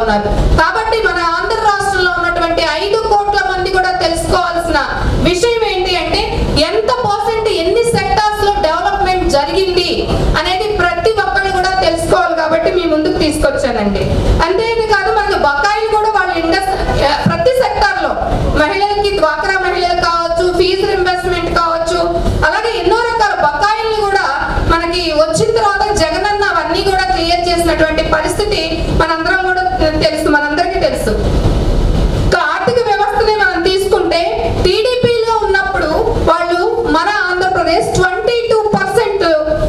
ఉన్నారు కాబట్టి మన ఆంధ్ర రాష్ట్రంలో ఉన్నటువంటి ఐదు కోట్ల మంది కూడా తెలుసుకోవాల్సిన విషయం ఏంటి అంటే ఎంత పర్సెంట్ ఎన్ని సెక్టార్స్ లో డెవలప్మెంట్ జరిగింది అనేది ప్రతి ఒక్కరు కూడా తెలుసుకోవాలి కాబట్టి మీ ముందుకు తీసుకొచ్చానండి అంతేది కాదు మనకి బకాయిలు కూడా వాళ్ళ ఇండస్ ప్రతి సెక్టార్ లో మహిళలకి డ్వాక్రా మహిళలు కావచ్చు ఫీజు రింబర్స్మెంట్ కావచ్చు అలాగే ఎన్నో రకాల బకాయిల్ని కూడా మనకి వచ్చిన తర్వాత జగనన్న అవన్నీ కూడా క్లియర్ చేసినటువంటి పరిస్థితి మనందరం కూడా తెలుసు మనందరికీ తెలుసు ఇక ఆర్థిక వ్యవస్థని మనం తీసుకుంటే టీడీపీలో ఉన్నప్పుడు వాళ్ళు మన Andhra Pradesh twenty two percent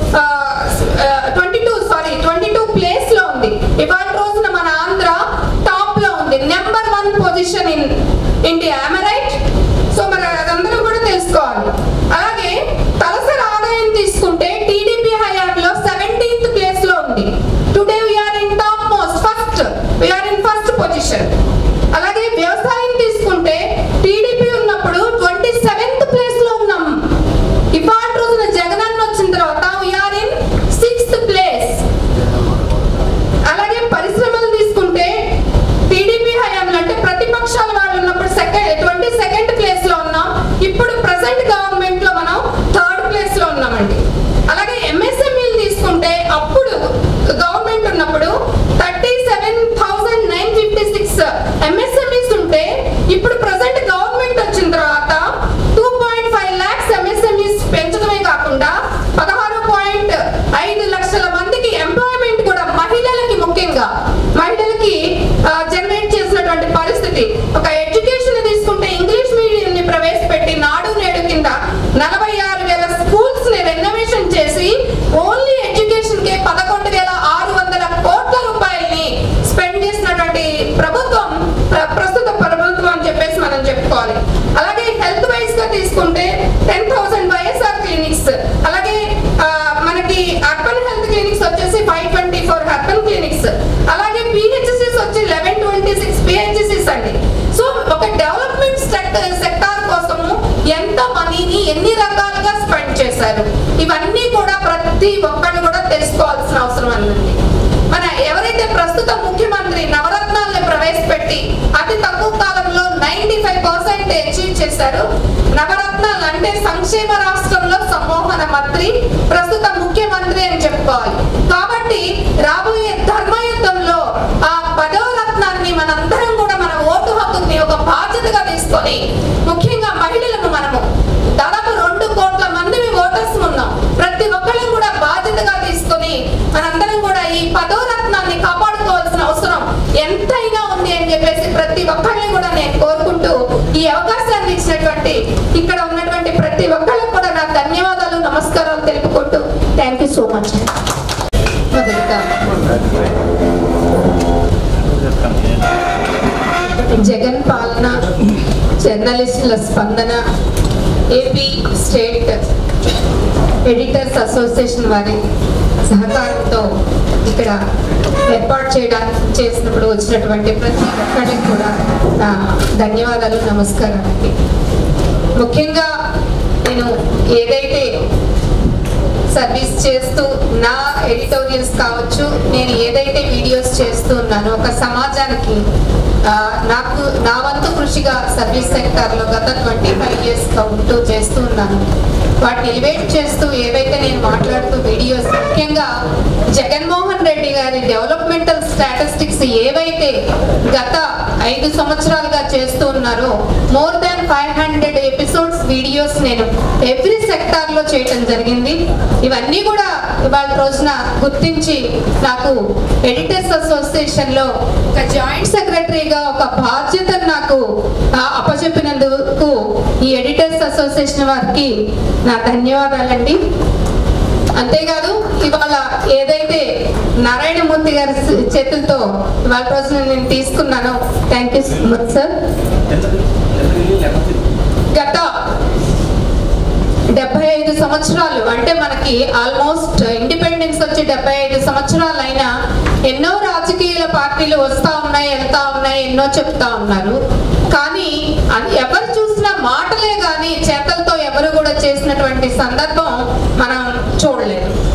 twenty two sorry twenty two place లో ఉంది ఇవాళ రోజున మన ఆంధ్ర టాప్ లో ఉంది number one position in India right so మరి అదందరూ కూడా తెలుసుకోవాలి అలాగే తలసరి ఆదాయం తీసుకుంటే టీడీపీ హయాంలో సెవెంటీన్త్ ప్లేస్ లో ఉంది today we are in top most first we are in first position అలాగే వ్యవసాయం తీసుకుంటే టీడీపీ ఉన్నప్పుడు ట్వంటీ సెవెంత్ ప్లేస్ లో ఉన్నాం ఇవాళ రోజున జగనన్న వచ్చిన తర్వాత వీఆర్ ఇన్ సిక్స్త్ ప్లేస్ అలాగే పరిశ్రమలు తీసుకుంటే టీడీపీ హయాంలో అంటే ప్రతిపక్షాల వాళ్ళు ఉన్నప్పుడు సెకండ్ ట్వంటీ సెకండ్ ప్లేస్ లో ఉన్నాం ఇప్పుడు ప్రజెంట్ గవర్నమెంట్ లో మనం థర్డ్ ప్లేస్ లో ఉన్నామండి అలాగే ఎంఎస్ఎంఈలు తీసుకుంటే అప్పుడు గవర్నమెంట్ ఉన్నప్పుడు thirty seven thousand nine fifty six MSMEs ఉంటే ఇప్పుడు ప్రజెంట్ గవర్నమెంట్ వచ్చిన తర్వాత two point five lakhs MSMEs పెంచడమే కాకుండా పదహారు పాయింట్ ఐదు లక్షల మందికి ఎంప్లాయ్మెంట్ కూడా మహిళలకి ముఖ్యంగా మహిళలకి జనరేట్ చేసినటువంటి పరిస్థితి ఒక ఎడ్యుకేషన్ తీసుకుంటే ఇంగ్లీష్ మీడియం ని ప్రవేశపెట్టి నాడు నేడు కింద నలభై ఆరు వేల స్కూల్స్ ని రెనోవేషన్ చేసి ఓన్లీ ఎడ్యుకేషన్ కే పదకొండు వేల ఆరు వందల కోట్ల రూపాయల్ని స్పెండ్ చేసినటువంటి ప్రభుత్వం ప్ర- ప్రస్తుత ప్రభుత్వం అని చెప్పేసి మనం చెప్పుకోవాలి అలాగే హెల్త్ వైజ్ గా తీసుకుంటే టెన్ థౌసండ్ వైఎస్ఆర్ క్లినిక్స్ అలాగే ఆ, మనకి అర్బన్ హెల్త్ క్లినిక్స్ వచ్చేసి five twenty four urban clinics అలాగే పిహెచ్సిస్ వచ్చి లెవెన్ ట్వంటీ సిక్స్ పిహెచ్సిస్ అండి సో ఒక డెవలప్మెంట్ సెక్టార్ కోసము ఎంత మనీని ఎన్ని రకాలుగా స్పెండ్ చేశారు ఇవన్నీ కూడా ప్రతి ఒక్కరు కూడా తెలుసుకోవాల్సిన అవసరం ఉందండి మన ఎవరైతే ప్రస్తుత ముఖ్యమంత్రి నవరత్నాలను ప్రవేశపెట్టి అతి తక్కువ కాలంలో నైన్టీ ఫైవ్ పర్సెంట్ అచీవ్ చేశారు నవరత్నాలు అంటే సంక్షేమ రాష్ట్రంలో సమ్మోహన మంత్రి ప్రస్తుత ముఖ్యమంత్రి అని చెప్పుకోవాలి కాబట్టి రాబోయే ధర్మయుద్ధంలో ఆ పదో రత్నాన్ని మనందరం కూడా మన ఓటు హక్కుని ఒక బాధ్యతగా తీసుకొని ముఖ్యంగా మహిళలకు మనము దాదాపు రెండు కోట్ల మంది ఓటర్స్ ఉన్నాం ప్రతి ఒక్కళ్ళం కూడా బాధ్యతగా తీసుకొని మనందరం కూడా ఈ పదో రత్నాన్ని కాపాడుకోవాల్సిన అవసరం ఎంతైనా ఉంది అని చెప్పేసి ప్రతి ఒక్కరిని కూడా నేను కోరుకుంటూ ఈ అవకాశాన్ని ఇచ్చినటువంటి ఇక్కడ ఉన్నటువంటి ప్రతి ఒక్కరికి కూడా నా ధన్యవాదాలు నమస్కారాలు తెలుపుకుంటూ థ్యాంక్ యూ సో మచ్ మొదలుగా జగన్ పాలన జర్నలిస్టుల స్పందన ఏపీ స్టేట్ ఎడిటర్స్ అసోసియేషన్ వారి సహకారంతో ఇక్కడ ఏర్పాటు చేయడానికి చేసినప్పుడు వచ్చినటువంటి ప్రతి ఒక్కరికి కూడా నా ధన్యవాదాలు నమస్కారానికి ముఖ్యంగా నేను ఏదైతే సర్వీస్ చేస్తూ నా ఎడిటోరియల్స్ కావచ్చు నేను ఏదైతే వీడియోస్ చేస్తూ ఉన్నానో ఒక సమాజానికి ఆ, నాకు నా వంతు కృషిగా సర్వీస్ సెక్టార్లో గత ట్వంటీ ఫైవ్ ఇయర్స్గా ఉంటూ చేస్తూ ఉన్నాను వాటిని ఎలివేట్ చేస్తూ ఏవైతే నేను మాట్లాడుతూ వీడియోస్ ముఖ్యంగా జగన్మోహన్ రెడ్డి గారి డెవలప్మెంటల్ స్టాటిస్టిక్స్ ఏవైతే గత ఐదు సంవత్సరాలుగా చేస్తూ ఉన్నారో more than five hundred episodes videos నేను ఎవ్రీ సెక్టార్ లో చేయటం జరిగింది ఇవన్నీ కూడా ఇవాళ రోజున గుర్తించి నాకు ఎడిటర్స్ అసోసియేషన్ లో ఒక జాయింట్ సెక్రటరీగా ఒక బాధ్యతను నాకు ఆ, అప్పచెప్పినందుకు ఈ ఎడిటర్స్ అసోసియేషన్ వారికి నా ధన్యవాదాలండి అంతేకాదు ఇవాళ ఏదైతే నారాయణమూర్తి గారి చేతులతో ఇవాళ రోజున నేను తీసుకున్నానో thank you so much sir గత డెబ్బై ఐదు సంవత్సరాలు అంటే మనకి ఆల్మోస్ట్ ఇండిపెండెన్స్ వచ్చి డెబ్బై ఐదు సంవత్సరాలు అయినా ఎన్నో రాజకీయ పార్టీలు వస్తా ఉన్నాయి వెళ్తా ఉన్నాయి ఎన్నో చెప్తా ఉన్నారు కానీ అన్- ఎవరు చూసినా మాటలే కానీ చేతలతో ఎవరు కూడా చేసినటువంటి సందర్భం మనం చూడలేదు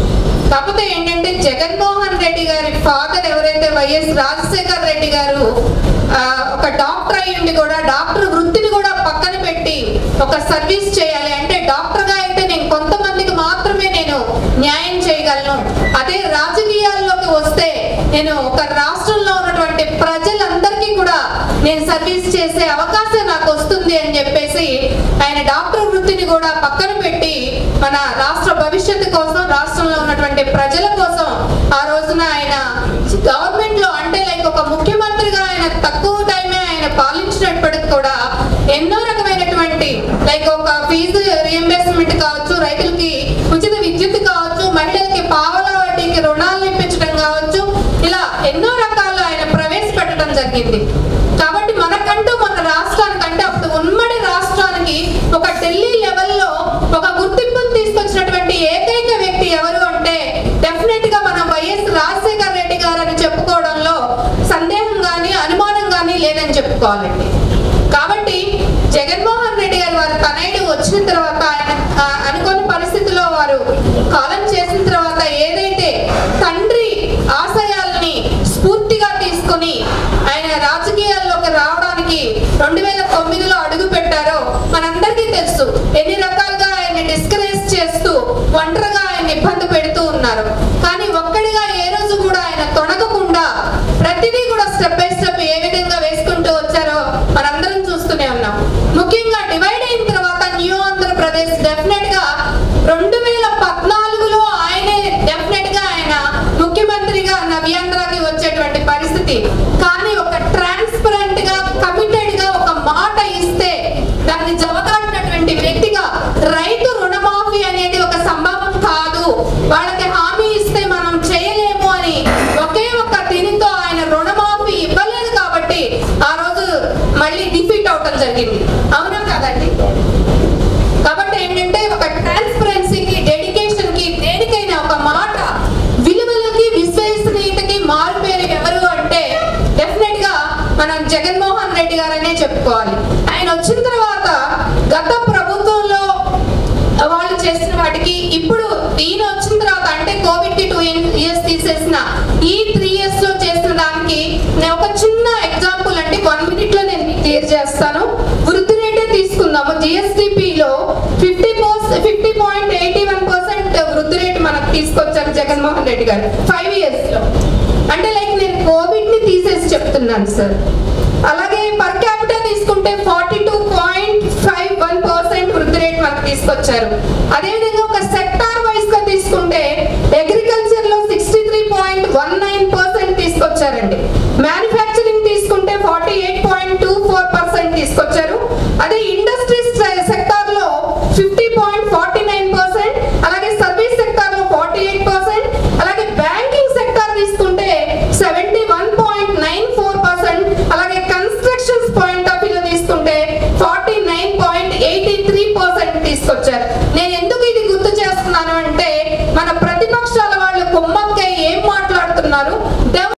కాకపోతే ఏంటంటే జగన్మోహన్ రెడ్డి గారి ఫాదర్ ఎవరైతే వైఎస్ రాజశేఖర్ రెడ్డి గారు ఆ, ఒక డాక్టర్ అయి ఉండి కూడా డాక్టర్ వృత్తిని కూడా పక్కన పెట్టి ఒక సర్వీస్ చేయాలి అంటే డాక్టర్ గా అయితే నేను కొంతమందికి మాత్రమే నేను న్యాయం చేయగలను అదే రాజకీయాల్లోకి వస్తే నేను ఒక రాష్ట్రంలో ఉన్నటువంటి ప్రజలందరికీ కూడా నేను సర్వీస్ చేసే అవకాశం నాకు వస్తుంది అని చెప్పేసి ఆయన డాక్టర్ వృత్తిని కూడా పక్కన పెట్టి మన రాష్ట్ర భవిష్యత్తు కోసం రాష్ట్రంలో ఉన్నటువంటి ప్రజల కోసం ఆ రోజున ఆయన గవర్నమెంట్ లో అంటే లైక్ ఒక ముఖ్యమంత్రిగా ఆయన తక్కువ టైమే ఆయన పాలించినప్పటికి కూడా ఎన్నో రకమైనటువంటి లైక్ ఒక ఫీజు రియంబర్స్మెంట్ కావచ్చు రైతులకి ఉచిత విద్యుత్ కావచ్చు మహిళలకి పావల వడ్డీకి రుణాలు ఇప్పించడం కావచ్చు ఇలా ఎన్నో రకాలు ఆయన ప్రవేశపెట్టడం జరిగింది కాబట్టి మనకంటూ మన రాష్ట్రానికంటే అప్పుడు ఉమ్మడి రాష్ట్రానికి ఒక ఢిల్లీ లెవెల్లో ఒక గుర్తింపును తీసుకొచ్చినటువంటి ఏకైక వ్యక్తి ఎవరు అంటే డెఫినెట్ గా మనం వైఎస్ రాజశేఖర్ రెడ్డి గారు అని చెప్పుకోవడంలో సందేహం గానీ అనుమానం గానీ లేదని చెప్పుకోవాలండి కాబట్టి జగన్మోహన్ రెడ్డి గారు వారి తనయుడు వచ్చిన తర్వాత ఆయన ఆ, అనుకోని పరిస్థితిలో వారు కాలం చేసిన తర్వాత ఏదైతే తండ్రి ఆశయాల్ని స్ఫూర్తిగా తీసుకొని ఆయన రాజకీయాల్లోకి రావడానికి రెండు వేల తొమ్మిదిలో అడుగు పెట్టారో మనందరికీ తెలుసు ఎన్ని రకాలుగా ఆయన డిస్కరేజ్ చేస్తూ ఒంటరిగా ఆయన ఇబ్బంది పెడుతూ ఉన్నారు కానీ ఒక్కడిగా ఏ రోజు కూడా ఆయన తొణగకుండా ప్రతిదీ కూడా స్టెప్ బై స్టెప్ ఏ విధంగా వేసుకుంటూ వచ్చారో మనందరం చూస్తూనే ఉన్నాం ముఖ్యంగా డివైడ్ అయిన తర్వాత న్యూ ఆంధ్రప్రదేశ్ డెఫినెట్ గా రెండు వేల పద్నాలుగులో ఆయనే డెఫినెట్ గా ఆయన ముఖ్యమంత్రిగా నవ్యాంధ్రకి వచ్చేటువంటి పరిస్థితి కానీ ఒక ట్రాన్స్పరెంట్ గా కమిటెడ్ గా ఒక మాట ఇస్తే దాన్ని జవదాటినటువంటి వ్యక్తిగా రైతు రుణమాఫీ అనేది ఒక సంభవం కాదు వాళ్ళకి హామీ ఇస్తే మనం చేయలేము అని ఒకే ఒక దీనితో ఆయన రుణమాఫీ ఇవ్వలేదు కాబట్టి ఆ రోజు మళ్ళీ డిఫీట్ అవటం జరిగింది అవునా కదండి కాబట్టి ఏంటంటే ఒక ట్రాన్స్పరెన్సీకి డెడికేషన్ కి దేనికైనా ఒక మాట విలువలకి విశ్వసనీయతకి మారుపేరు ఎవరు అంటే డెఫినెట్ గా మనం జగన్మోహన్ రెడ్డి గారనే చెప్పుకోవాలి ఆయన వచ్చిన తర్వాత గత ప్రభుత్వంలో వాళ్ళు చేసిన వాటికి ఇప్పుడు ఈయన వచ్చిన తర్వాత అంటే కోవిడ్ కి టూ ఇయర్స్ తీసేసిన ఈ త్రీ ఇయర్స్ లో చేసిన దానికి నేను ఒక చిన్న ఎగ్జాంపుల్ అంటే వన్ మినిట్ లో నేను క్లియర్ చేస్తాను వృద్ధి రేటే తీసుకుందాము జిఎస్టిపి లో fifty fifty point eighty one percent వృద్ధి రేటు మనకు తీసుకొచ్చారు జగన్మోహన్ రెడ్డి గారు ఫైవ్ ఇయర్స్ లో అంటే లైక్ నేను కోవిడ్ ని తీసేసి చెప్తున్నాను సార్ అలాగే పర్ క్యాపిటల్ తీసుకుంటే forty two point five one percent వృద్ధి రేట్ మనకు తీసుకొచ్చారు అదేవిధంగా ఒక సెక్టార్ వైస్ గా తీసుకుంటే అగ్రికల్చర్ లో sixty three point one nine percent తీసుకొచ్చారండి మ్యానుఫ్యాక్చరింగ్ తీసుకుంటే forty eight point two four percent తీసుకొచ్చారు అదే ఇండస్ట్రీస్ సెక్టార్ లో fifty point forty nine percent అలాగే సర్వీస్ సెక్టార్ లో ఫార్టీ ఎయిట్ పర్సెంట్ అలాగే బ్యాంకింగ్ సెక్టార్ తీసుకుంటే seventy one point nine four percent అలాగే కన్స్ట్రక్షన్స్ పాయింట్ ఆఫ్ వ్యూ తీసుకుంటే forty nine point eighty three percent తీసుకొచ్చారు